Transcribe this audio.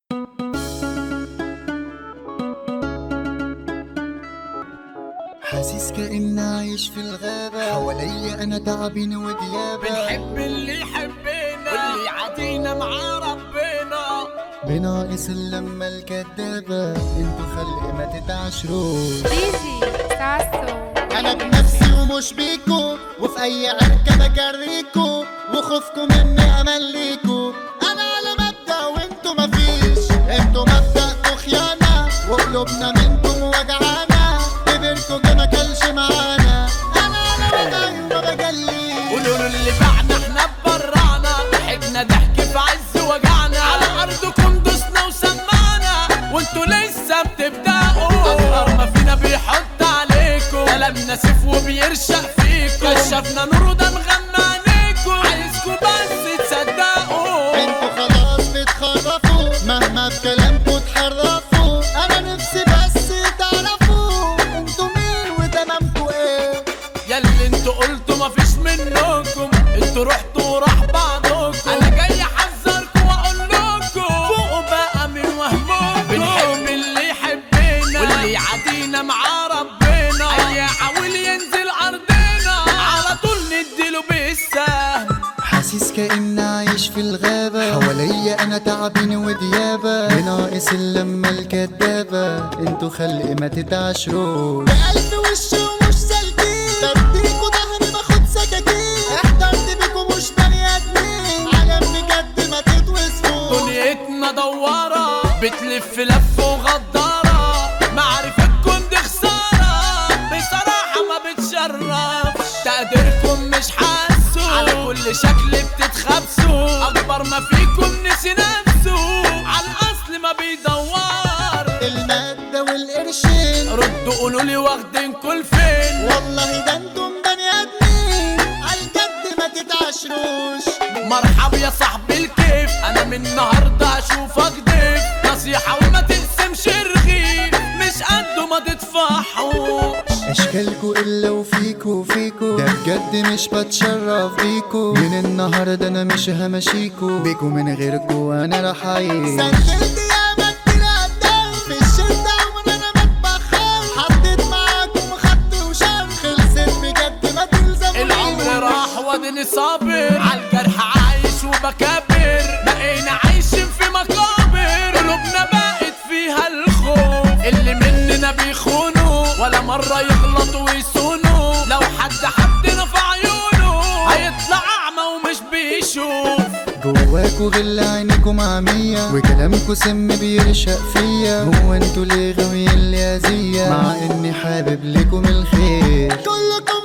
حاسس كأني عايش في الغابة حواليا أنا تعبين وديابة بنحب اللي يحبنا واللي يعادينا مع ربنا بناقص اللمة الكدابة انتوا خلق ما تتعشروش ديجي ساسو أنا بنفسي ومش بيكو وفي أي عركة بجريكو وخوفكم مني أمل ليكو أنا على مبدأ وانتوا مفيش انتوا مبدأكوا خيانة وقلوبنا منكم وجعانة كبركوا جه مكلش معانا أنا على وضعي وما بجليش قولوا له اللي بعنا احنا برانا ضحكنا ضحك في عز وجعنا على ارضكم دوسنا وسمعنا وانتوا لسه بتبدأوا اصغر ما فينا بيحط عليكم كلامنا سيف وبيرشق فيكم كشفنا نور وده مغمى عينيكم عايزكم بس تصدقوا انتوا خلاص بتخرفوا مهما بكلامكوا تحرفوا انا نفسي بس تعرفوا انتوا مين وتمامكوا ايه ياللي انتوا قلتوا مفيش منكم انتوا رحتوا وراح بعضكم انا جاي احذركم واقول لكم فوقوا بقى من وهمكم بنحب اللي يحبنا واللي يعادينا مع ربنا اي يحاول ينزل ارضنا على طول نديله بالسهم حاسس كأني عايش في الغابة حواليا أنا تعبين وديابة بناقص اللمة الكدابة انتوا خلق ما تتعشروش بقلب وش ومش سالكين بديكوا ظهري باخد سكاكين احترت بيكوا مش بني آدمين عالم بجد ما تتوصفوش دنيتنا دوارة بتلف لف وغدارة معرفتكم دي خسارة بصراحة ما بتشرفش تقديركم مش حاسه على كل شكل بتتخبسوا أكبر ما فيكم نسي نفسه على الأصل ما بيدور المادة والقرشين ردوا قولوا لي واخدينكوا لفين والله ده انتم بني ادمين عالجد ما تتعشروش مرحب يا صاحبي الكيف انا من النهارده هشوفك ضيف نصيحه وما تقسمش رغيف مش قده ما تدفعوش اشكالكو الا وفيكو فيكو ده بجد مش بتشرف بيكو من النهارده انا مش همشيكو بيكو من غيركو انا راح اعيش سجلت ياما كتير قدام في الشدة عمر انا بتبخر حطيت معاكم خط وشام خلصت بجد ما تلزمونيش العمر راح وادني صابر عالجرح عايش وبكابر بقينا عايشين في مقابر قلوبنا بقت فيها الخوف اللي مننا بيخونوا ولا مرة يغلطوا ويسونوا لو حد حدنا في عيونه هيطلع أعمى ومش بيشوف جواكوا غل عينيكم عمية وكلامكوا سم بيرشق فيا هو انتوا ليه غاويين لي اذية مع اني حابب لكم الخير كلكم